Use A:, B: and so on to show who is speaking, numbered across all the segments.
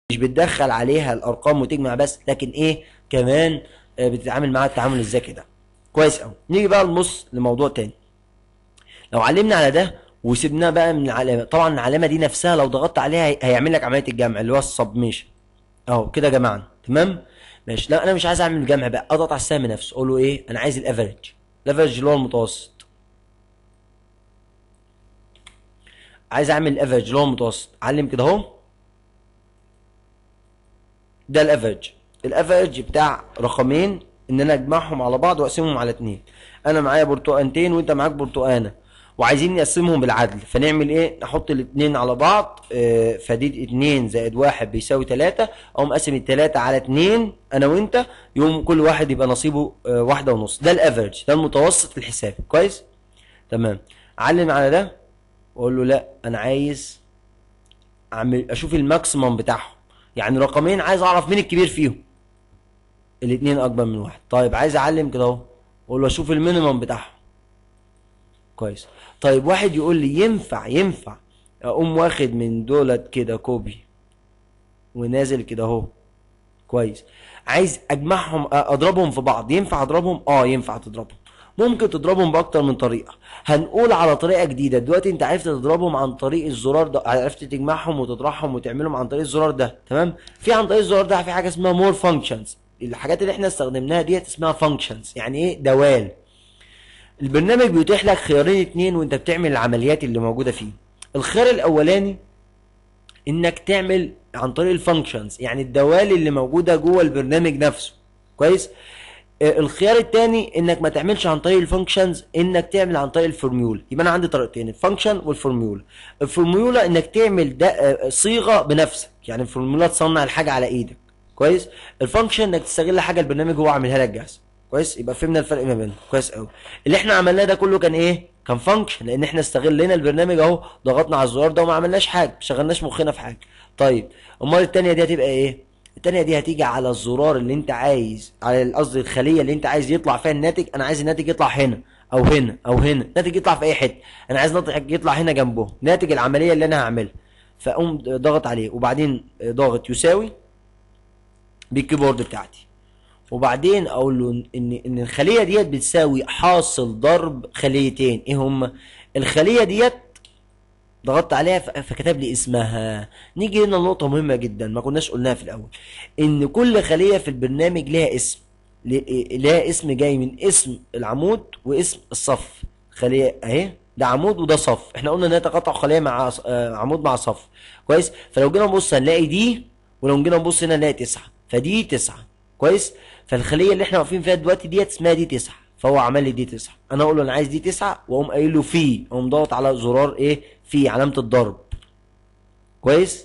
A: مش بتدخل عليها الارقام وتجمع بس لكن ايه كمان آه، بتتعامل معاها التعامل الذكي ده كويس قوي نيجي بقى نبص لموضوع تاني لو علمنا على ده وسيبناه بقى من العلامه طبعا العلامه دي نفسها لو ضغطت عليها هي- هيعمل لك عمليه الجمع اللي هو السبميشن اهو كده جمعنا تمام ماشي لا انا مش عايز اعمل جمع بقى اضغط على السهم نفسه اقول له ايه انا عايز الافريج الافريج اللي هو المتوسط عايز اعمل الافريج اللي هو المتوسط علم كده اهو ده الافريج الافريج بتاع رقمين ان انا اجمعهم على بعض واقسمهم على اتنين انا معايا برتقانتين وانت معاك برتقانه وعايزين نقسمهم بالعدل فنعمل ايه نحط الاتنين على بعض آه، فدي اتنين زائد واحد بيساوي تلاتة او مقسم التلاتة على اتنين انا وانت يوم كل واحد يبقى نصيبه آه، واحدة ونص ده الافريج ده المتوسط الحسابي كويس تمام علم على ده واقول له لا انا عايز اعمل اشوف الماكسيمم بتاعهم يعني رقمين عايز اعرف مين الكبير فيهم الاتنين اكبر من واحد طيب عايز اعلم كده اهو اقول له اشوف المينيمم بتاعهم كويس طيب واحد يقول لي ينفع ينفع اقوم واخد من دولت كده كوبي ونازل كده اهو كويس عايز اجمعهم أ- اضربهم في بعض ينفع اضربهم اه ينفع تضربهم ممكن تضربهم باكتر من طريقه هنقول على طريقه جديده دلوقتي انت عرفت تضربهم عن طريق الزرار ده عرفت تجمعهم وتطرحهم وتعملهم عن طريق الزرار ده تمام في عن طريق الزرار ده في حاجه اسمها مور فانكشنز الحاجات اللي احنا استخدمناها ديت اسمها فانكشنز يعني ايه دوال البرنامج بيتيح لك خيارين اتنين وانت بتعمل العمليات اللي موجوده فيه الخيار الاولاني انك تعمل عن طريق الفانكشنز يعني الدوال اللي موجوده جوه البرنامج نفسه كويس آه، الخيار الثاني انك ما تعملش عن طريق الفانكشنز انك تعمل عن طريق الفورميولا يبقى انا عندي طريقتين الفانكشن والفورميولا الفورميولا انك تعمل ده آه، صيغه بنفسك يعني الفورميولا تصنع الحاجه على ايدك كويس الفانكشن انك تستغل حاجه البرنامج هو عاملها لك جاهزه كويس يبقى فهمنا الفرق ما بينهم كويس قوي اللي احنا عملناه ده كله كان ايه كان فانكشن لان احنا استغلينا البرنامج اهو ضغطنا على الزرار ده وما عملناش حاجه ما شغلناش مخنا في حاجه طيب امال التانية دي هتبقى ايه التانية دي هتيجي على الزرار اللي انت عايز على قصدي الخليه اللي انت عايز يطلع فيها الناتج انا عايز الناتج يطلع هنا او هنا او هنا الناتج يطلع في اي حته انا عايز ناتج يطلع هنا جنبه ناتج العمليه اللي انا هعملها فاقوم ضغط عليه وبعدين ضاغط يساوي بالكيبورد بتاعتي وبعدين اقول له ان ان الخليه ديت بتساوي حاصل ضرب خليتين ايه هما الخليه ديت ضغطت عليها ف- فكتب لي اسمها نيجي هنا لنقطه مهمه جدا ما كناش قلناها في الاول ان كل خليه في البرنامج ليها اسم ل- ليها اسم جاي من اسم العمود واسم الصف خليه اهي ده عمود وده صف احنا قلنا انها تقاطع خليه مع ص- آه، عمود مع صف كويس فلو جينا نبص هنلاقي دي ولو جينا نبص هنا نلاقي تسعة فدي تسعة كويس فالخليه اللي احنا واقفين فيها دلوقتي ديت اسمها دي تسعة فهو عمل لي دي تسعة انا اقول له انا عايز دي تسعة واقوم قايل له في اقوم ضاغط على زرار ايه في علامه الضرب كويس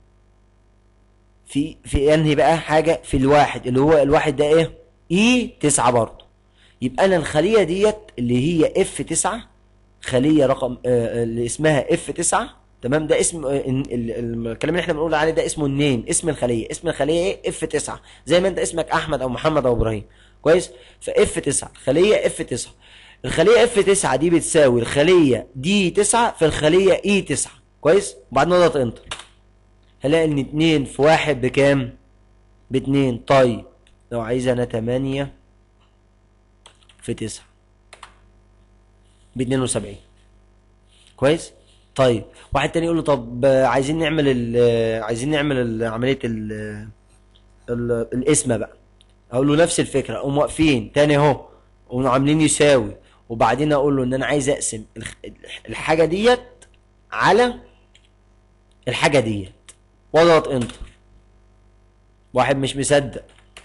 A: في في انهي بقى حاجه في الواحد اللي هو الواحد ده ايه اي تسعة برضه يبقى انا الخليه ديت اللي هي اف تسعة خليه رقم آه، اللي اسمها اف تسعة تمام ده اسم آه، ال- ال- الكلام اللي احنا بنقول عليه ده اسمه النيم اسم الخليه اسم الخليه ايه اف تسعة زي ما انت اسمك احمد او محمد او ابراهيم كويس فاف تسعة خليه اف تسعة الخليه اف تسعة دي بتساوي الخليه دي تسعة في الخليه اي تسعة كويس وبعدين نضغط انتر هلاقي ان اتنين في واحد بكام باتنين طيب لو عايز انا تمانية في تسعة باتنين وسبعين كويس طيب واحد تاني يقول له طب آه، عايزين نعمل ال عايزين نعمل ال- عملية ال ال القسمة بقى اقول له نفس الفكرة اقوم واقفين تاني اهو قوم عاملين يساوي وبعدين اقول له ان انا عايز اقسم الخ- الحاجة ديت على الحاجة ديت واضغط انتر واحد مش مصدق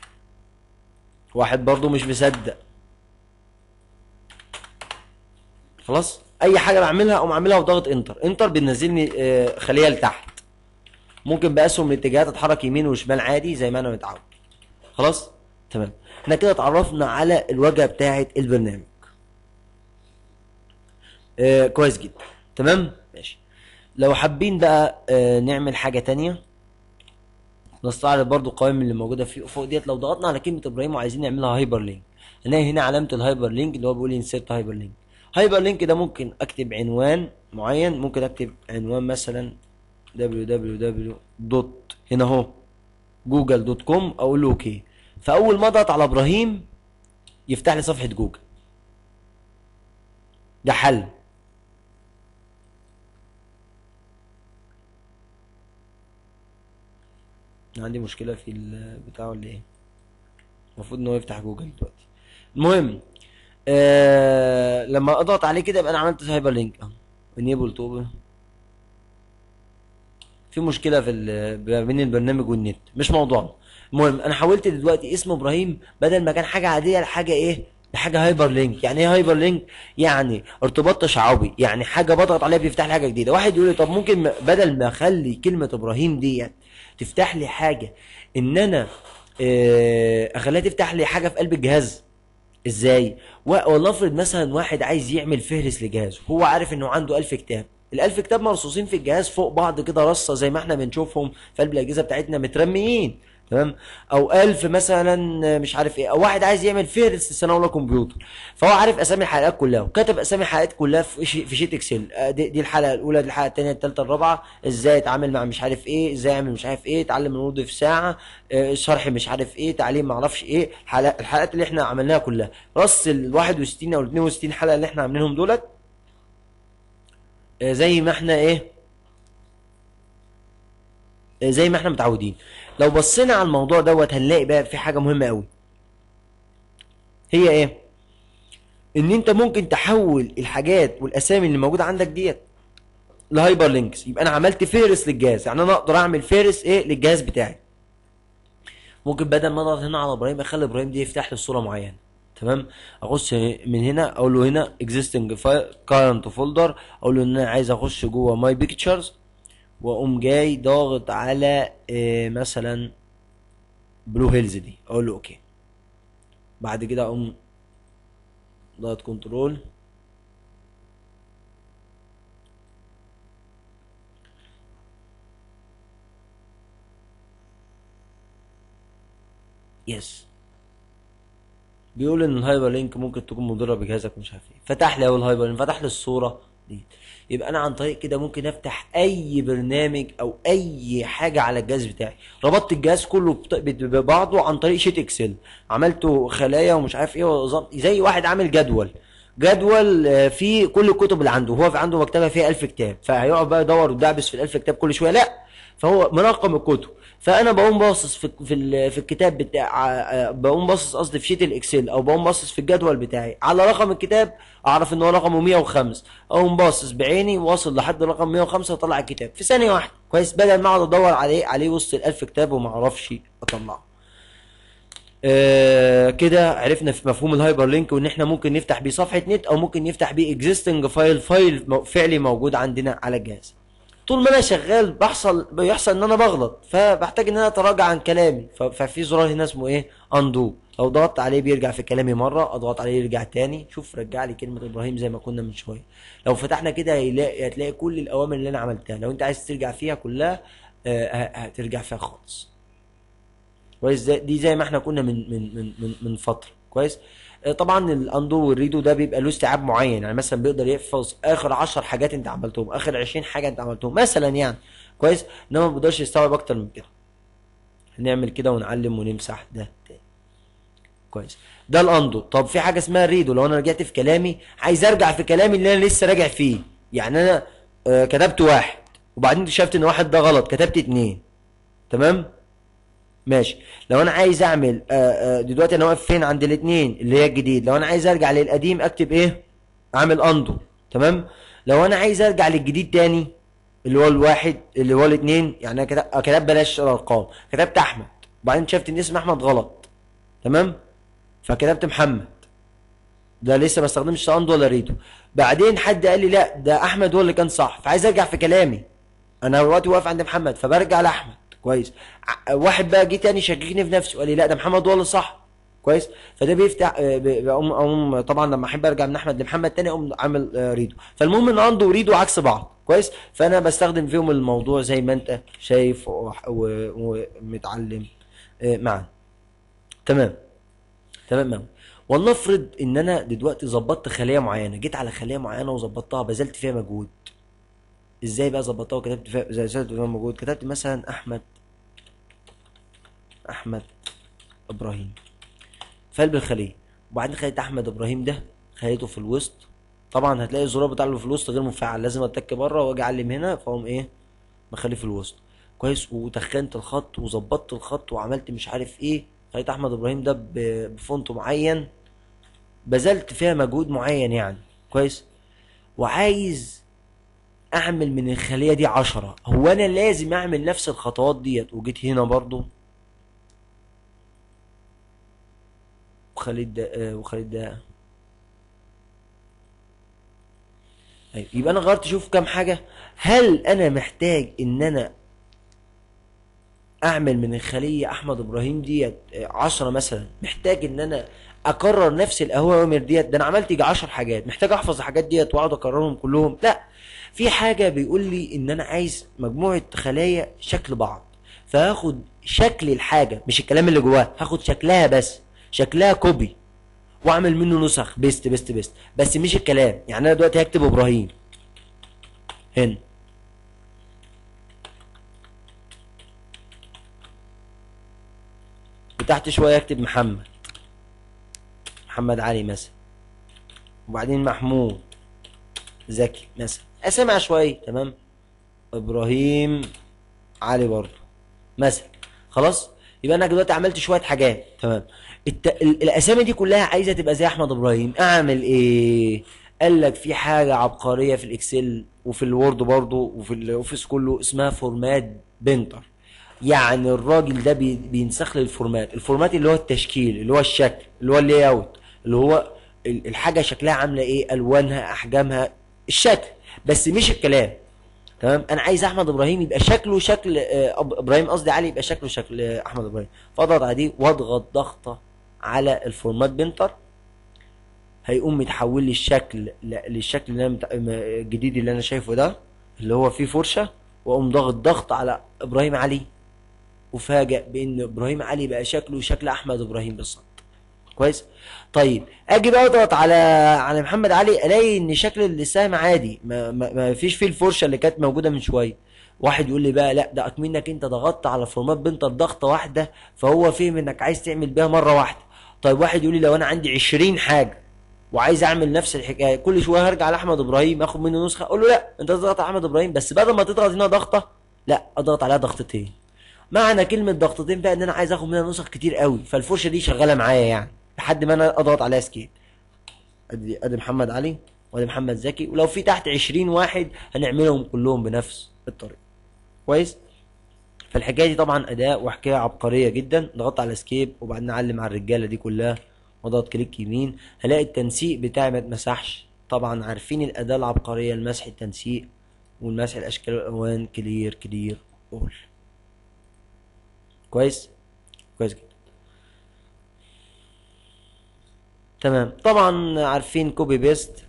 A: واحد برضو مش مصدق خلاص اي حاجه بعملها اقوم عاملها وضغط انتر انتر بينزلني آه، خليه لتحت ممكن باسهم الاتجاهات اتحرك يمين وشمال عادي زي ما انا متعود خلاص تمام احنا كده اتعرفنا على الواجهه بتاعه البرنامج آه كويس جدا تمام ماشي لو حابين بقى آه نعمل حاجه تانية نستعرض برضو القوائم اللي موجوده في فوق ديت لو ضغطنا على كلمه ابراهيم وعايزين نعملها هايبر لينك هنلاقي هنا علامه الهايبر لينك اللي هو بيقول انسيرت هايبر لينك هايبر لينك ده ممكن اكتب عنوان معين ممكن اكتب عنوان مثلا www دوت هنا اهو جوجل دوت كوم اقول له اوكي فاول ما اضغط على ابراهيم يفتح لي صفحه جوجل ده حل عندي مشكله في البتاع ولا ايه المفروض ان هو يفتح جوجل دلوقتي المهم آه لما اضغط عليه كده يبقى انا عملت هايبر لينك اهو انيبل تو في مشكله في ال- ما بين البرنامج والنت مش موضوعنا المهم انا حولت دلوقتي اسم ابراهيم بدل ما كان حاجه عاديه لحاجه ايه لحاجه هايبر لينك يعني ايه هايبر لينك يعني ارتباط تشعبي يعني حاجه بضغط عليها بيفتح لي حاجه جديده واحد يقول لي طب ممكن م- بدل ما اخلي كلمه ابراهيم دي تفتح لي حاجه ان انا آه، اخليها تفتح لي حاجه في قلب الجهاز ازاي و- ولنفرض مثلا واحد عايز يعمل فهرس لجهازه هو عارف انه عنده ألف كتاب الألف كتاب مرصوصين في الجهاز فوق بعض كده رصة زي ما احنا بنشوفهم في قلب الأجهزة بتاعتنا مترميين تمام او ألف مثلا مش عارف ايه او واحد عايز يعمل فهرس للثانوي كمبيوتر فهو عارف اسامي الحلقات كلها وكتب اسامي الحلقات كلها في شي- في شيت اكسل آه، دي, دي الحلقه الاولى دي الحلقه الثانيه الثالثه الرابعه ازاي اتعامل مع مش عارف ايه ازاي اعمل مش عارف ايه اتعلم الوورد في ساعه آه، شرح مش عارف ايه تعليم ما اعرفش ايه حلقات الحلقات اللي احنا عملناها كلها رص ال 61 او ال 62 حلقه اللي احنا عاملينهم دولت آه، زي ما احنا ايه آه، زي ما احنا متعودين لو بصينا على الموضوع دوت هنلاقي بقى في حاجه مهمه قوي هي ايه ان انت ممكن تحول الحاجات والاسامي اللي موجوده عندك ديت لهايبر لينكس يبقى انا عملت فهرس للجهاز يعني انا اقدر اعمل فهرس ايه للجهاز بتاعي ممكن بدل ما اضغط هنا على ابراهيم اخلي ابراهيم دي يفتح لي الصوره معينه تمام اخش من هنا اقول له هنا existing file current folder اقول له ان انا عايز اخش جوه ماي بيكتشرز واقوم جاي ضاغط على آه، مثلا بلو هيلز دي اقول له اوكي بعد كده اقوم ضغط كنترول يس بيقول ان الهايبر لينك ممكن تكون مضره بجهازك مش عارف ايه فتح لي اهو الهايبر لينك فتح لي الصوره دي يبقى انا عن طريق كده ممكن افتح اي برنامج او اي حاجه على الجهاز بتاعي ربطت الجهاز كله بط- ببعضه عن طريق شيت اكسل عملته خلايا ومش عارف ايه ونظام زي واحد عامل جدول جدول آه، فيه كل الكتب اللي عنده هو في عنده مكتبه فيها 1000 كتاب فهيقعد بقى يدور ويدعبس في ال1000 كتاب كل شويه لا فهو منظم الكتب فانا بقوم باصص في في ال- في الكتاب بتاع آه، بقوم باصص قصدي في شيت الاكسل او بقوم باصص في الجدول بتاعي على رقم الكتاب اعرف ان هو رقمه 105 اقوم باصص بعيني واصل لحد رقم 105 واطلع الكتاب في ثانيه واحده كويس بدل ما اقعد ادور عليه عليه وسط ال1000 كتاب وما اعرفش اطلعه آه كده عرفنا في مفهوم الهايبر لينك وان احنا ممكن نفتح بيه صفحه نت او ممكن نفتح بيه اكزيستنج فايل فايل مو- فعلي موجود عندنا على الجهاز طول ما انا شغال بحصل بيحصل ان انا بغلط فبحتاج ان انا اتراجع عن كلامي ف- ففي زرار هنا اسمه ايه اندو لو ضغطت عليه بيرجع في كلامي مره اضغط عليه يرجع تاني شوف رجع لي كلمه ابراهيم زي ما كنا من شويه لو فتحنا كده هيلاقي هتلاقي كل الاوامر اللي انا عملتها لو انت عايز ترجع فيها كلها آه، ه- هترجع فيها خالص كويس زي دي زي ما احنا كنا من من من من, من فتره كويس آه، طبعا الاندو والريدو ده بيبقى له استيعاب معين يعني مثلا بيقدر يحفظ اخر 10 حاجات انت عملتهم اخر 20 حاجه انت عملتهم مثلا يعني كويس انما ما بيقدرش يستوعب اكتر من كده هنعمل كده ونعلم ونمسح ده تاني كويس ده الاندو طب في حاجه اسمها الريدو لو انا رجعت في كلامي عايز ارجع في كلامي اللي انا لسه راجع فيه يعني انا آه، كتبت واحد وبعدين اكتشفت ان واحد ده غلط كتبت اتنين تمام ماشي لو انا عايز اعمل آه، آه، دلوقتي انا واقف فين عند الاثنين اللي هي الجديد لو انا عايز ارجع للقديم اكتب ايه اعمل اندو تمام لو انا عايز ارجع للجديد تاني اللي هو الواحد اللي هو الاثنين يعني انا كتبت آه، كتبت بلاش الارقام كتبت احمد وبعدين شفت ان اسم احمد غلط تمام فكتبت محمد ده لسه ما استخدمش اندو ولا ريدو بعدين حد قال لي لا ده احمد هو اللي كان صح فعايز ارجع في كلامي انا دلوقتي واقف عند محمد فبرجع لاحمد كويس ع- واحد بقى جه تاني شككني في نفسي وقال لي لا ده محمد هو اللي صح كويس فده بيفتح آه، ب- بقوم اقوم طبعا لما احب ارجع من احمد لمحمد تاني اقوم عامل آه، ريدو فالمهم ان عنده وريدو عكس بعض كويس فانا بستخدم فيهم الموضوع زي ما انت شايف وح- و- ومتعلم آه، معا تمام تمام معا ولنفرض ان انا دلوقتي ظبطت خليه معينه جيت على خليه معينه وظبطتها بذلت فيها مجهود ازاي بقى ظبطتها وكتبت فيها زي زي فيها مجهود كتبت مثلا احمد احمد ابراهيم في قلب الخليه وبعدين خليت احمد ابراهيم ده خليته في الوسط طبعا هتلاقي الزرار بتاع اللي في الوسط غير مفعل لازم اتك بره واجي اعلم هنا فاقوم ايه مخليه في الوسط كويس وتخنت الخط وظبطت الخط وعملت مش عارف ايه خليت احمد ابراهيم ده ب- بفونت معين بذلت فيها مجهود معين يعني كويس وعايز اعمل من الخلية دي عشرة هو انا لازم اعمل نفس الخطوات ديت وجيت هنا برضو وخليت ده آه، وخليت ده أيوة. يبقى انا غيرت شوف كام حاجة هل انا محتاج ان انا اعمل من الخلية احمد ابراهيم ديت آه، عشرة مثلا محتاج ان انا اكرر نفس الاوامر ديت ده انا عملت يجي عشر حاجات محتاج احفظ الحاجات ديت واقعد اكررهم كلهم لا في حاجة بيقول لي ان انا عايز مجموعة خلايا شكل بعض فهاخد شكل الحاجة مش الكلام اللي جواها هاخد شكلها بس شكلها كوبي واعمل منه نسخ بيست بيست بيست بس مش الكلام يعني انا دلوقتي هكتب ابراهيم هنا وتحت شوية اكتب محمد محمد علي مثلا وبعدين محمود زكي مثلا اسمع شوية تمام ابراهيم علي برضه مثلا خلاص يبقى انا دلوقتي عملت شويه حاجات تمام الت... ال- الاسامي دي كلها عايزه تبقى زي احمد ابراهيم اعمل ايه قال لك في حاجه عبقريه في الاكسل وفي الوورد برضه وفي الاوفيس كله اسمها فورمات بنتر يعني الراجل ده بي... بينسخ لي الفورمات الفورمات اللي هو التشكيل اللي هو الشكل اللي هو اللاي اوت اللي هو ال- الحاجه شكلها عامله ايه الوانها احجامها الشكل بس مش الكلام تمام انا عايز احمد ابراهيم يبقى شكله شكل آه، أب- ابراهيم قصدي علي يبقى شكله شكل آه، احمد ابراهيم فاضغط على دي واضغط ضغطه على الفورمات بنتر هيقوم متحول لي الشكل ل- للشكل اللي انا مت- م- الجديد اللي انا شايفه ده اللي هو فيه فرشه واقوم ضاغط ضغط على ابراهيم علي وفاجئ بان ابراهيم علي بقى شكله شكل احمد ابراهيم بالظبط كويس طيب اجي بقى اضغط على على محمد علي الاقي ان شكل السهم عادي ما, ما, ما فيش فيه الفرشه اللي كانت موجوده من شويه واحد يقول لي بقى لا ده اكمنك انت ضغطت على فورمات بنت ضغطه واحده فهو فهم انك عايز تعمل بيها مره واحده طيب واحد يقول لي لو انا عندي 20 حاجه وعايز اعمل نفس الحكايه كل شويه هرجع لاحمد ابراهيم اخد منه نسخه اقول له لا انت تضغط على احمد ابراهيم بس بدل ما تضغط هنا ضغطه لا اضغط عليها ضغطتين معنى كلمه ضغطتين بقى ان انا عايز اخد منها نسخ كتير قوي فالفرشه دي شغاله معايا يعني لحد ما انا اضغط عليها اسكيب ادي ادي محمد علي وادي محمد زكي ولو في تحت 20 واحد هنعملهم كلهم بنفس الطريقه كويس فالحكايه دي طبعا اداء وحكايه عبقريه جدا ضغطت على اسكيب وبعدين اعلم على الرجاله دي كلها واضغط كليك يمين هلاقي التنسيق بتاعي ما اتمسحش طبعا عارفين الاداه العبقريه المسح التنسيق والمسح الاشكال والالوان كلير كلير اول كويس كويس جدا تمام طبعا عارفين كوبي بيست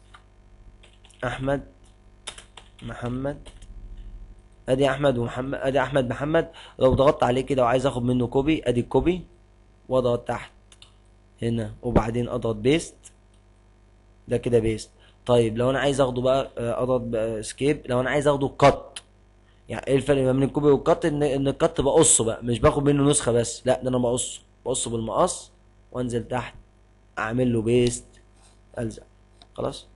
A: احمد محمد ادي احمد ومحمد ادي احمد محمد لو ضغطت عليه كده وعايز اخد منه كوبي ادي الكوبي واضغط تحت هنا وبعدين اضغط بيست ده كده بيست طيب لو انا عايز اخده بقى آه، اضغط بقى سكيب لو انا عايز اخده كات يعني ايه الفرق ما بين الكوبي والكات ان ان الكات بقصه بقى مش باخد منه نسخه بس لا ده انا بقصه بقصه بالمقص وانزل تحت اعمل له بيست الزق خلاص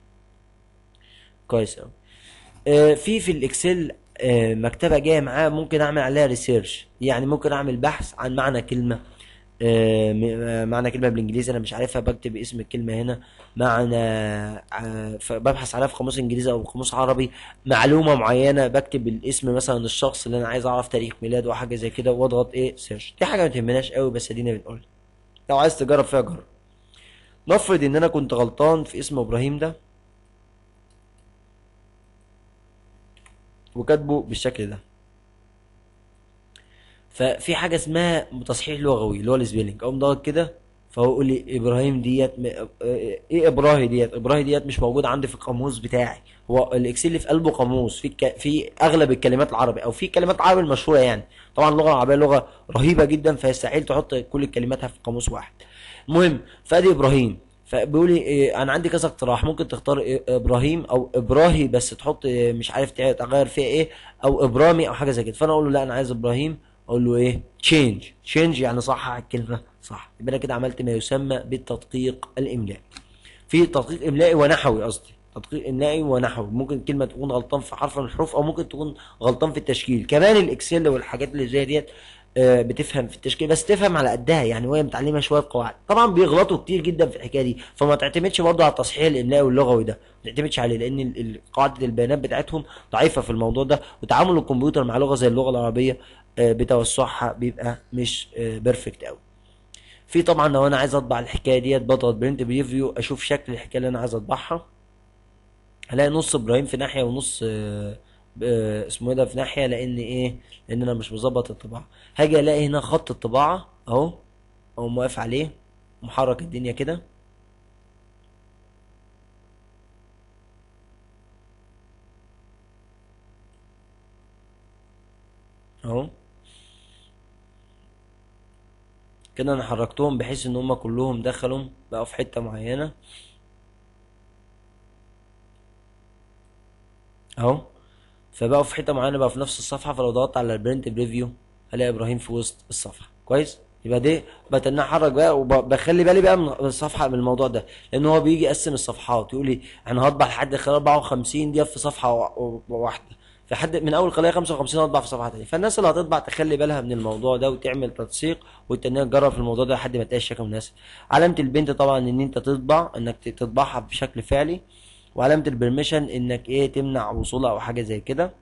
A: كويس قوي آه، في في الاكسل آه، مكتبه جايه معاه ممكن اعمل عليها ريسيرش يعني ممكن اعمل بحث عن معنى كلمه آه، م- آه، معنى كلمه بالانجليزي انا مش عارفها بكتب اسم الكلمه هنا معنى آه، فببحث عليها في قاموس انجليزي او قاموس عربي معلومه معينه بكتب الاسم مثلا الشخص اللي انا عايز اعرف تاريخ ميلاده او حاجه زي كده واضغط ايه سيرش دي حاجه ما تهمناش قوي بس ادينا بنقول لو عايز تجرب فيها جرب نفرض ان انا كنت غلطان في اسم ابراهيم ده وكاتبه بالشكل ده ففي حاجه اسمها تصحيح لغوي اللي هو السبيلنج اقوم ضاغط كده فهو يقول لي ابراهيم ديت م... آه، ايه ابراهي ديت ابراهي ديت مش موجود عندي في القاموس بتاعي هو الاكسل اللي في قلبه قاموس في ك... في اغلب الكلمات العربي او في كلمات عربي المشهوره يعني طبعا اللغه العربيه لغه رهيبه جدا فيستحيل تحط كل كلماتها في قاموس واحد المهم فادي ابراهيم فبيقول لي إيه انا عندي كذا اقتراح ممكن تختار إيه ابراهيم او ابراهي بس تحط إيه مش عارف تع- تغير فيها ايه او ابرامي او حاجه زي كده فانا اقول له لا انا عايز ابراهيم اقول له ايه تشينج تشينج يعني صحح الكلمه صح يبقى انا كده عملت ما يسمى بالتدقيق الاملائي في تدقيق املائي ونحوي قصدي تدقيق املائي ونحوي ممكن كلمه تكون غلطان في حرف من الحروف او ممكن تكون غلطان في التشكيل كمان الاكسل والحاجات اللي زي ديت آه، بتفهم في التشكيل بس تفهم على قدها يعني وهي متعلمه شويه قواعد طبعا بيغلطوا كتير جدا في الحكايه دي فما تعتمدش برضه على التصحيح الاملائي واللغوي ده ما تعتمدش عليه لان ال- ال- قاعده البيانات بتاعتهم ضعيفه في الموضوع ده وتعامل الكمبيوتر مع لغه زي اللغه العربيه آه، بتوسعها بيبقى مش بيرفكت قوي في طبعا لو انا عايز اطبع الحكايه ديت بضغط برنت بريفيو اشوف شكل الحكايه اللي انا عايز اطبعها هلاقي نص ابراهيم في ناحيه ونص آه، آه، اسمه ايه ده في ناحيه لان ايه لان انا مش مظبط الطباعه هاجي الاقي هنا خط الطباعه اهو اقوم واقف عليه محرك الدنيا كده اهو كده انا حركتهم بحيث ان هم كلهم دخلوا بقوا في حته معينه اهو فبقوا في حته معينه بقى في نفس الصفحه فلو ضغطت على البرنت بريفيو هلاقي ابراهيم في وسط الصفحه كويس يبقى دي بتنى احرك بقى وبخلي بالي بقى من الصفحه من الموضوع ده لان هو بيجي يقسم الصفحات يقول لي انا هطبع لحد خلال 54 دقيقه في صفحه وا- واحده في حد من اول خلال 55 هطبع في صفحه تانية فالناس اللي هتطبع تخلي بالها من الموضوع ده وتعمل تنسيق وتنها تجرب في الموضوع ده لحد ما تلاقي الشكل مناسب علامه البنت طبعا ان انت تطبع انك ت- تطبعها بشكل فعلي وعلامه البرميشن انك ايه تمنع وصولها او حاجه زي كده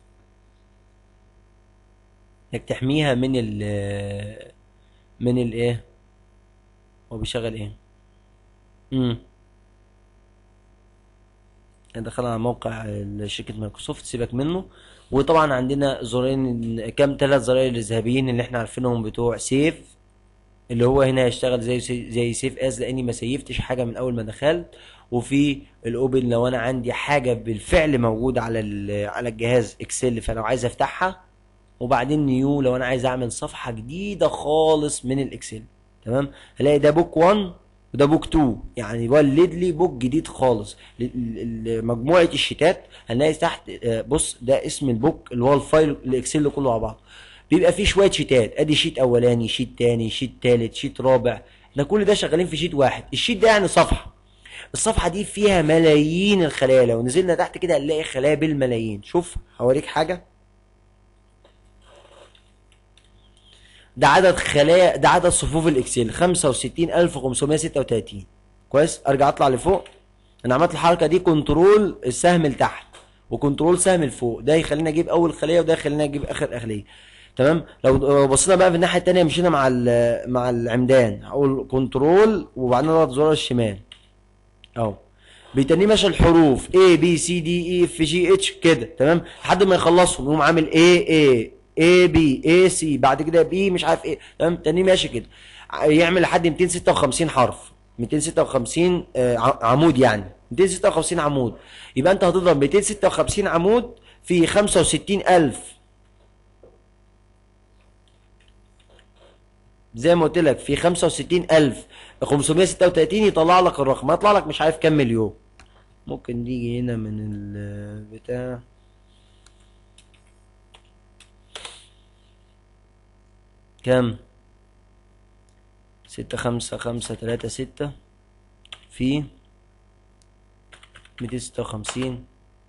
A: انك تحميها من ال من الايه هو بيشغل ايه امم دخل على موقع شركة مايكروسوفت سيبك منه وطبعا عندنا زرارين كام ثلاث زراير الذهبيين اللي احنا عارفينهم بتوع سيف اللي هو هنا هيشتغل زي زي سيف از لاني ما سيفتش حاجه من اول ما دخلت وفي الاوبن لو انا عندي حاجه بالفعل موجوده على ال- على الجهاز اكسل فلو عايز افتحها وبعدين نيو لو انا عايز اعمل صفحه جديده خالص من الاكسل تمام هلاقي ده بوك 1 وده بوك 2 يعني ولد لي بوك جديد خالص ل- ل- مجموعه الشيتات هنلاقي تحت آه، بص ده اسم البوك اللي هو الفايل الاكسل كله على بعض بيبقى فيه شويه شيتات ادي شيت اولاني شيت تاني شيت تالت شيت رابع احنا كل ده شغالين في شيت واحد الشيت ده يعني صفحه الصفحه دي فيها ملايين الخلايا لو نزلنا تحت كده هنلاقي خلايا بالملايين شوف هوريك حاجه ده عدد خلايا ده عدد صفوف الاكسل 65536 كويس ارجع اطلع لفوق انا عملت الحركه دي كنترول السهم لتحت وكنترول سهم لفوق ده يخليني اجيب اول خليه وده يخليني اجيب اخر خليه تمام لو لو بصينا بقى في الناحيه التانيه مشينا مع ال- مع العمدان هقول كنترول وبعدين اضغط زرار الشمال اهو بيتنيه ماشي الحروف A B C D E F G H كده تمام لحد ما يخلصهم يقوم عامل A A A B A C بعد كده B مش عارف ايه تمام تاني ماشي كده ع- يعمل لحد 256 حرف 256 آه، ع- عمود يعني 256 عمود يبقى انت هتضرب 256 عمود في 65000 زي ما قلت لك في 65536 يطلع لك الرقم هيطلع لك مش عارف كام مليون ممكن نيجي هنا من البتاع كام ستة خمسة خمسة تلاتة ستة في ميتين ستة وخمسين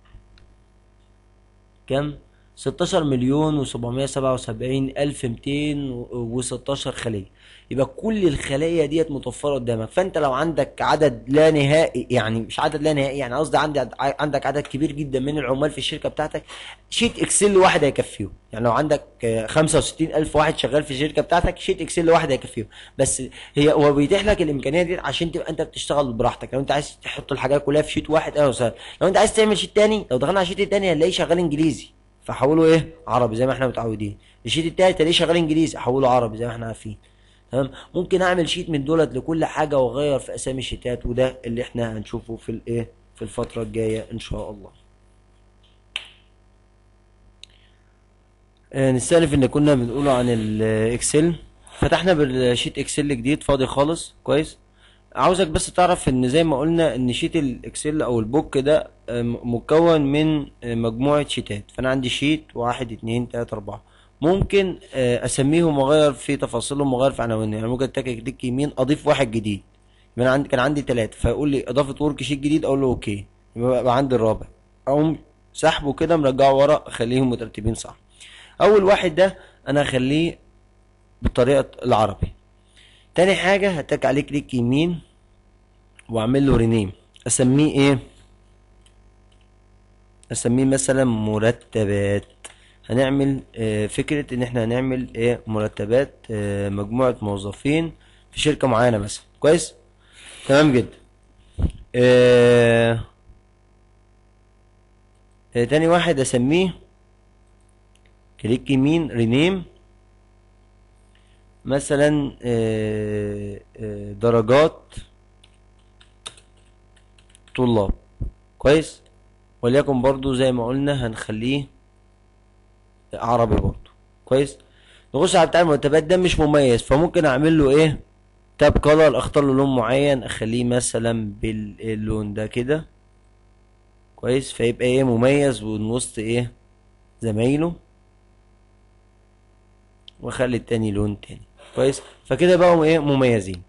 A: كام ستاشر مليون وسبعمية سبعة وسبعين ألف ميتين وستاشر خلية يبقى كل الخلايا ديت متوفرة قدامك فأنت لو عندك عدد لا نهائي يعني مش عدد لا نهائي يعني قصدي عندي عندك عدد كبير جدا من العمال في الشركة بتاعتك شيت اكسل واحد هيكفيهم يعني لو عندك خمسة وستين ألف واحد شغال في الشركة بتاعتك شيت اكسل واحد هيكفيهم بس هي هو بيتيح لك الإمكانية دي عشان تبقى أنت بتشتغل براحتك لو أنت عايز تحط الحاجات كلها في شيت واحد أهلا وسهلا لو أنت عايز تعمل شيت تاني لو دخلنا على الشيت التاني هنلاقيه شغال إنجليزي فحوله ايه عربي زي ما احنا متعودين الشيت التالت تلاقيه شغال انجليزي احوله عربي زي ما احنا عارفين تمام ممكن اعمل شيت من دولت لكل حاجه واغير في اسامي الشيتات وده اللي احنا هنشوفه في الايه في الفتره الجايه ان شاء الله آه نستأنف ان كنا بنقوله عن الاكسل فتحنا بالشيت اكسل جديد فاضي خالص كويس عاوزك بس تعرف ان زي ما قلنا ان شيت الاكسل او البوك ده آه، م- مكون من آه، مجموعة شيتات فانا عندي شيت واحد اتنين تلاتة اربعة ممكن آه، اسميهم واغير في تفاصيلهم واغير في عناوينهم يعني ممكن اتك كليك يمين اضيف واحد جديد يبقى انا عندي كان عندي ثلاثة فيقول لي اضافة ورك شيت جديد اقول له اوكي يبقى بقى عندي الرابع اقوم سحبه كده مرجعه ورا اخليهم مترتبين صح اول واحد ده انا هخليه بالطريقة العربي تاني حاجة هتك عليه كليك يمين واعمل له رينيم اسميه ايه اسميه مثلا مرتبات هنعمل آه، فكرة ان احنا هنعمل ايه مرتبات آه، مجموعة موظفين في شركة معينة مثلا كويس تمام جدا آه، آه، تاني واحد اسميه كليك يمين رينيم مثلا آه، آه، درجات طلاب كويس وليكن برضو زي ما قلنا هنخليه عربي برضو كويس نخش على بتاع المرتبات ده مش مميز فممكن اعمل له ايه تاب كولر اختار له لون معين اخليه مثلا باللون ده كده كويس فيبقى ايه مميز ومن وسط ايه زمايله واخلي التاني لون تاني كويس فكده بقوا ايه مميزين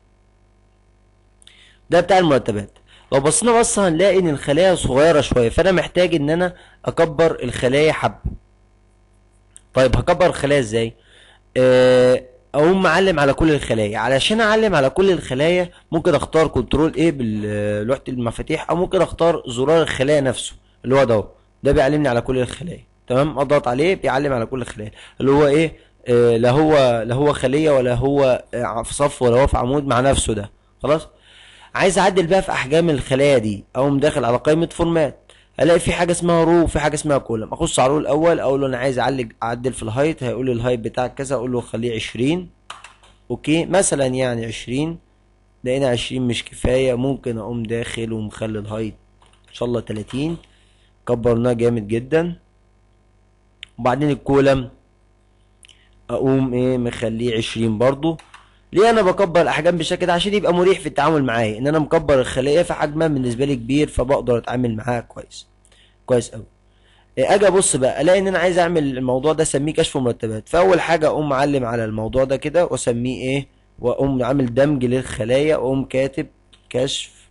A: ده بتاع المرتبات لو بصينا بصة هنلاقي ان الخلايا صغيرة شوية فانا محتاج ان انا اكبر الخلايا حبة طيب هكبر الخلايا ازاي آه، اقوم معلم على كل الخلايا علشان اعلم على كل الخلايا ممكن اختار كنترول ايه بلوحة المفاتيح او ممكن اختار زرار الخلايا نفسه اللي هو ده اهو. ده بيعلمني على كل الخلايا تمام اضغط عليه بيعلم على كل الخلايا اللي هو ايه آه لا هو لا هو خلية ولا هو آه، في صف ولا هو في عمود مع نفسه ده خلاص عايز اعدل بقى في احجام الخلايا دي اقوم داخل على قائمه فورمات الاقي في حاجه اسمها رو وفي حاجه اسمها كولم اخش على الرو الاول اقول له انا عايز اعلج اعدل في الهايت هيقول لي الهايت بتاعك كذا اقول له خليه 20 اوكي مثلا يعني 20 لقينا 20 مش كفايه ممكن اقوم داخل ومخلي الهايت ان شاء الله 30 كبرناه جامد جدا وبعدين الكولم اقوم ايه مخليه 20 برضو ليه انا بكبر الاحجام بالشكل ده عشان يبقى مريح في التعامل معايا ان انا مكبر الخليه فحجمها بالنسبه لي كبير فبقدر اتعامل معاها كويس كويس قوي اجي ابص بقى الاقي ان انا عايز اعمل الموضوع ده اسميه كشف مرتبات فاول حاجه اقوم معلم على الموضوع ده كده واسميه ايه واقوم عامل دمج للخلايا واقوم كاتب كشف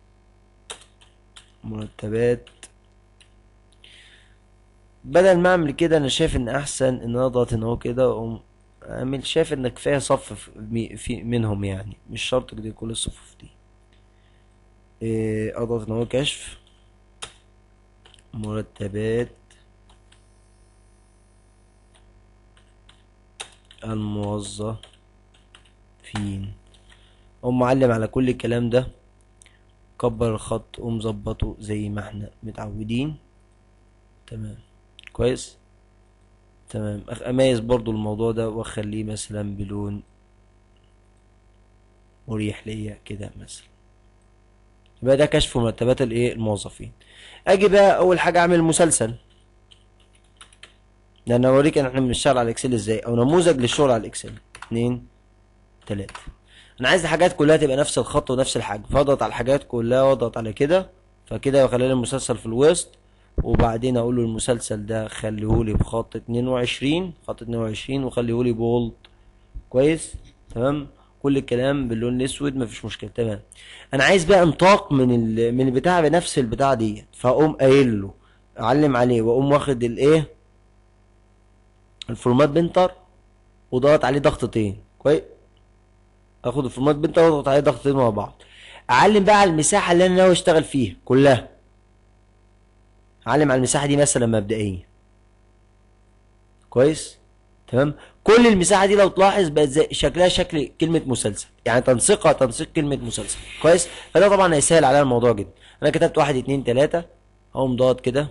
A: مرتبات بدل ما اعمل كده انا شايف ان احسن ان انا اضغط هنا اهو كده واقوم عامل شايف ان كفايه صف في- مي- في منهم يعني مش شرط كده كل الصفوف دي إيه، اضغط ان هو كشف مرتبات الموظفين اقوم معلم على كل الكلام ده كبر الخط قوم ظبطه زي ما احنا متعودين تمام كويس تمام أخ- اميز برضو الموضوع ده واخليه مثلا بلون مريح ليا كده مثلا يبقى ده كشف مرتبات الايه الموظفين اجي بقى اول حاجه اعمل مسلسل لان اوريك ان احنا بنشتغل على الاكسل ازاي او نموذج للشغل على الاكسل اتنين تلاتة انا عايز الحاجات كلها تبقى نفس الخط ونفس الحجم فاضغط على الحاجات كلها واضغط على كده فكده يخلي لي المسلسل في الوسط وبعدين اقول له المسلسل ده خليهولي بخط 22 خط 22 وخليهولي بولد كويس تمام كل الكلام باللون الاسود مفيش مشكله تمام انا عايز بقى انطاق من ال... من البتاع بنفس البتاع دي فاقوم قايل له اعلم عليه واقوم واخد الايه الفورمات بنتر وضغط عليه ضغطتين كويس اخد الفورمات بنتر واضغط عليه ضغطتين مع بعض اعلم بقى على المساحه اللي انا ناوي اشتغل فيها كلها اعلم على المساحه دي مثلا مبدئيا كويس تمام كل المساحه دي لو تلاحظ بقت زي شكلها شكل كلمه مسلسل يعني تنسيقها تنسيق كلمه مسلسل كويس فده طبعا هيسهل عليا الموضوع جدا انا كتبت واحد اتنين تلاته اقوم ضغط كده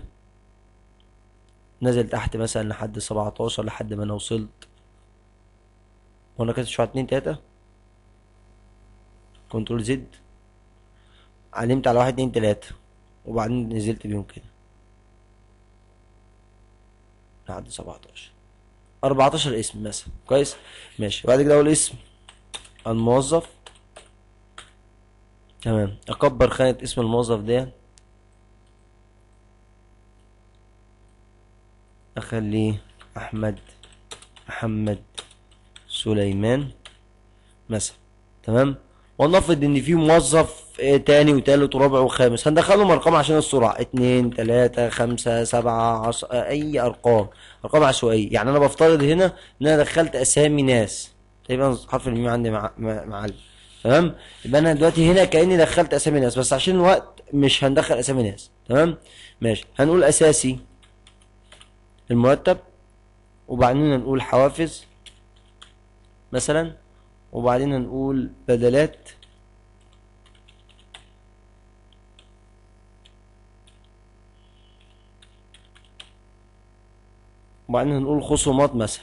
A: نزل تحت مثلا لحد 17 لحد ما انا وصلت وانا كاتب واحد اتنين تلاته كنترول زد علمت على واحد اتنين تلاته وبعدين نزلت بيهم كده لحد 17 14 اسم مثلا كويس ماشي بعد كده اقول اسم الموظف تمام اكبر خانة اسم الموظف ده اخليه احمد محمد سليمان مثلا تمام ونفرض ان في موظف آه، تاني وتالت ورابع وخامس هندخلهم ارقام عشان السرعه اتنين تلاته خمسه سبعه عشر آه، اي ارقام ارقام عشوائيه يعني انا بفترض هنا ان انا دخلت اسامي ناس تقريبا حرف الميم عندي مع- مع- معلم تمام يبقى انا دلوقتي هنا كاني دخلت اسامي ناس بس عشان الوقت مش هندخل اسامي ناس تمام ماشي هنقول اساسي المرتب وبعدين هنقول حوافز مثلا وبعدين هنقول بدلات وبعدين هنقول خصومات مثلا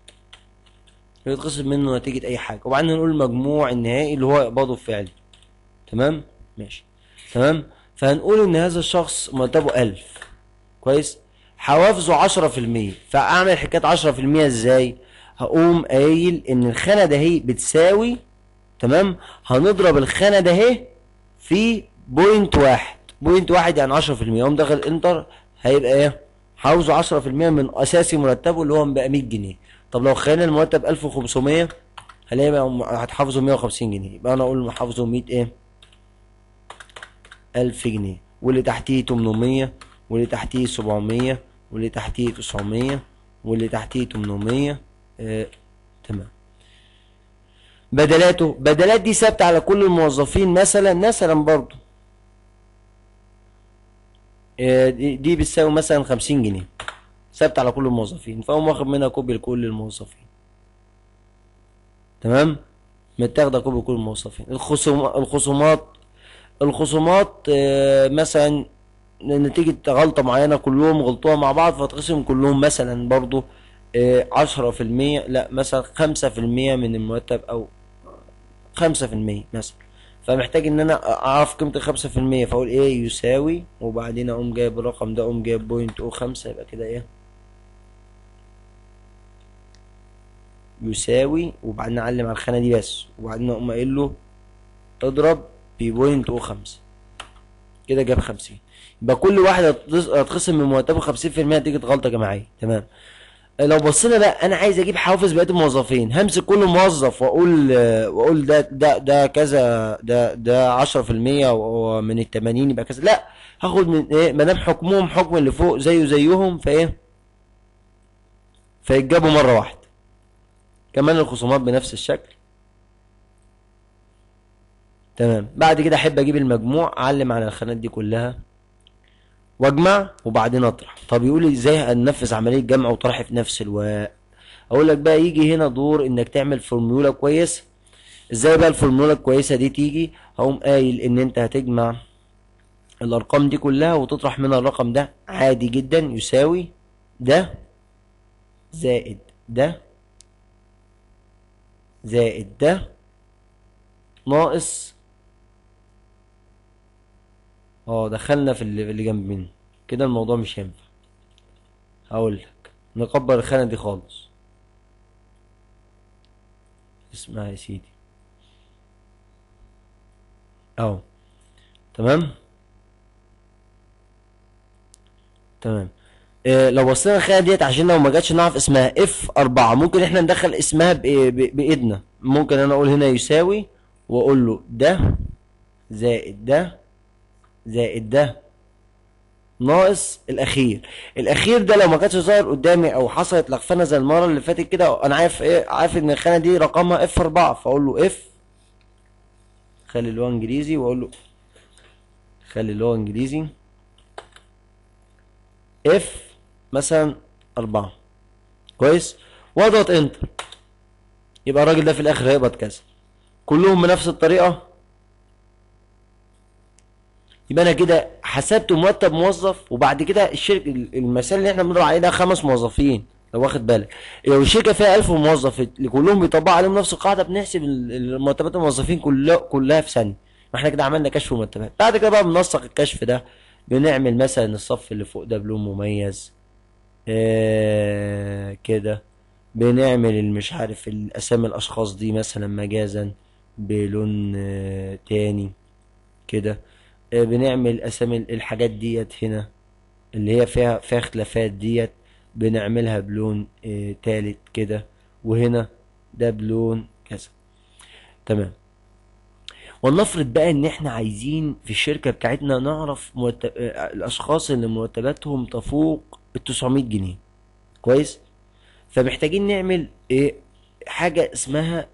A: يتخصم منه نتيجة أي حاجة وبعدين هنقول المجموع النهائي اللي هو إقباضه الفعلي تمام ماشي تمام فهنقول إن هذا الشخص مرتبه ألف كويس حوافزه عشرة في المية فأعمل حكاية عشرة في المية إزاي هقوم قايل إن الخانة ده هي بتساوي تمام هنضرب الخانة ده هي في بوينت واحد بوينت واحد يعني عشرة في المية اقوم داخل انتر هيبقى ايه حافظه عشرة في المية من اساسي مرتبه اللي هو بقى 100 جنيه طب لو خلينا المرتب 1500 هلاقي بقى هتحافظه 150 جنيه يبقى انا اقول حافظه 100 ايه 1000 جنيه واللي تحتيه 800 واللي تحتيه 700 واللي تحتيه 900 واللي تحتيه 800 آه تمام بدلاته بدلات دي ثابته على كل الموظفين مثلا مثلا برضو آه، دي دي بتساوي مثلا 50 جنيه ثابته على كل الموظفين فاقوم واخد منها كوبي لكل الموظفين تمام متاخده كوبي لكل الموظفين الخصوم الخصومات الخصومات آه، مثلا نتيجة غلطة معينة كلهم غلطوها مع بعض فتقسم كلهم مثلا برضو عشرة في المية لا مثلا خمسة في المية من المرتب أو خمسة في المية مثلا فمحتاج ان انا اعرف قيمة الخمسة في المية فاقول ايه يساوي وبعدين اقوم جايب الرقم ده اقوم جايب بوينت او خمسة يبقى كده ايه يساوي وبعدين اعلم على الخانة دي بس وبعدين اقوم قايل له اضرب ببوينت او خمسة كده جاب خمسين يبقى كل واحد هتخص- هتخصم من مرتبه خمسين في المية نتيجة غلطة جماعية تمام لو بصينا بقى انا عايز اجيب حوافز بقيه الموظفين همسك كل موظف واقول آه، واقول ده ده ده كذا ده ده 10% ومن ال 80 يبقى كذا لا هاخد من ايه ما دام حكمهم حكم اللي فوق زيه زيهم فايه فيتجابوا مره واحده كمان الخصومات بنفس الشكل تمام بعد كده احب اجيب المجموع اعلم على الخانات دي كلها واجمع وبعدين اطرح طب يقول لي ازاي هننفذ عمليه جمع وطرح في نفس الوقت اقول لك بقى يجي هنا دور انك تعمل فورمولا كويسه ازاي بقى الفورمولا الكويسه دي تيجي هقوم قايل ان انت هتجمع الارقام دي كلها وتطرح منها الرقم ده عادي جدا يساوي ده زائد ده زائد ده ناقص اه دخلنا في اللي, اللي جنب منه كده الموضوع مش هينفع هقول لك نكبر الخانة دي خالص اسمها يا سيدي اهو تمام تمام إيه لو بصينا الخانة ديت عشان لو ما جاتش نعرف اسمها اف اربعة ممكن احنا ندخل اسمها بإيه- ب- بايدنا ممكن انا اقول هنا يساوي واقول له ده زائد ده زائد ده ناقص الاخير الاخير ده لو ما كانش ظاهر قدامي او حصلت لغفنه زي المره اللي فاتت كده انا عارف ايه عارف ان الخانه دي رقمها اف 4 فاقول له اف خلي اللي هو انجليزي واقول له خلي اللي هو انجليزي اف مثلا 4 كويس واضغط انتر يبقى الراجل ده في الاخر هيقبض كذا كلهم بنفس الطريقه يبقى انا كده حسبت مرتب موظف وبعد كده الشركه المثال اللي احنا بنضرب عليه ده خمس موظفين لو واخد بالك لو الشركه فيها 1000 موظف اللي كلهم بيطبقوا عليهم نفس القاعده بنحسب ال- ال- مرتبات الموظفين كلها كلها في ثانيه ما احنا كده عملنا كشف مرتبات بعد كده بقى بننسق الكشف ده بنعمل مثلا الصف اللي فوق ده بلون مميز آه كده بنعمل المش عارف الاسامي الاشخاص دي مثلا مجازا بلون آه تاني كده آه، بنعمل اسامي الحاجات ديت هنا اللي هي فيها فيها خلافات ديت بنعملها بلون آه، تالت كده وهنا ده بلون كذا تمام ولنفرض بقى ان احنا عايزين في الشركة بتاعتنا نعرف مرتب... آه، الاشخاص اللي مرتباتهم تفوق ال 900 جنيه كويس فمحتاجين نعمل ايه حاجة اسمها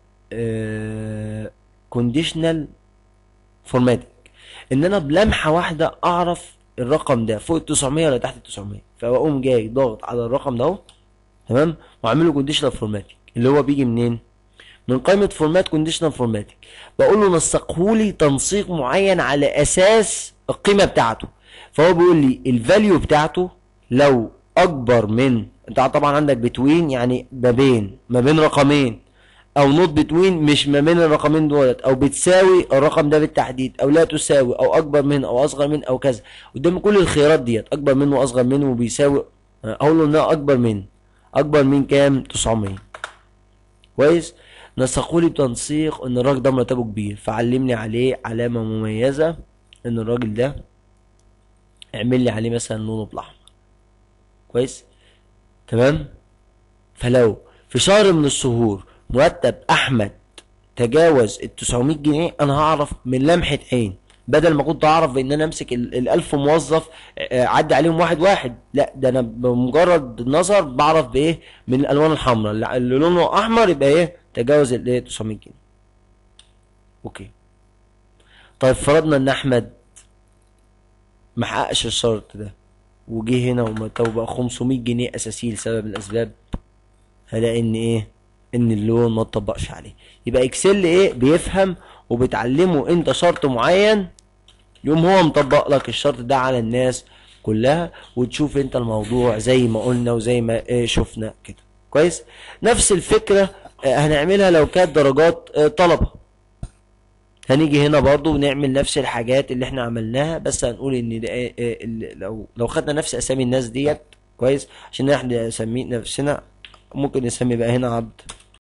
A: كونديشنال فورماتنج ان انا بلمحة واحدة اعرف الرقم ده فوق ال 900 ولا تحت ال 900 فاقوم جاي ضاغط على الرقم ده اهو تمام واعمله كونديشنال فورماتنج اللي هو بيجي منين من قائمة فورمات كونديشنال فورماتنج بقول له نسقه لي تنسيق معين على اساس القيمة بتاعته فهو بيقول لي الفاليو بتاعته لو اكبر من انت طبعا عندك بتوين يعني ما بين ما بين رقمين او نوت بتوين مش ما بين الرقمين دولت او بتساوي الرقم ده بالتحديد او لا تساوي او اكبر من او اصغر من او كذا قدام كل الخيارات ديت اكبر منه واصغر منه وبيساوي اقول له انها اكبر من اكبر من كام 900 كويس نسقوا لي بتنسيق ان الراجل ده مرتبه كبير فعلمني عليه علامة مميزة ان الراجل ده اعمل لي عليه مثلا لونه بالاحمر كويس تمام فلو في شهر من الشهور مرتب احمد تجاوز ال 900 جنيه انا هعرف من لمحة عين بدل ما كنت اعرف بان انا امسك ال ال 1000 موظف آه، اعدي عليهم واحد واحد لا ده انا بمجرد النظر بعرف بايه من الالوان الحمراء اللي اللي لونه احمر يبقى ايه تجاوز ال 900 جنيه اوكي طيب فرضنا ان احمد ما حققش الشرط ده وجه هنا ومرتبه بقى 500 جنيه اساسي لسبب من الاسباب هلاقي ان ايه ان اللون ما اتطبقش عليه يبقى اكسل ايه بيفهم وبتعلمه انت شرط معين يقوم هو مطبق لك الشرط ده على الناس كلها وتشوف انت الموضوع زي ما قلنا وزي ما ايه شفنا كده كويس نفس الفكرة اه هنعملها لو كانت درجات اه طلبة هنيجي هنا برضو ونعمل نفس الحاجات اللي احنا عملناها بس هنقول ان ده ايه ايه ال- لو لو خدنا نفس اسامي الناس ديت كويس عشان احنا نسمي نفسنا ممكن نسمي بقى هنا عبد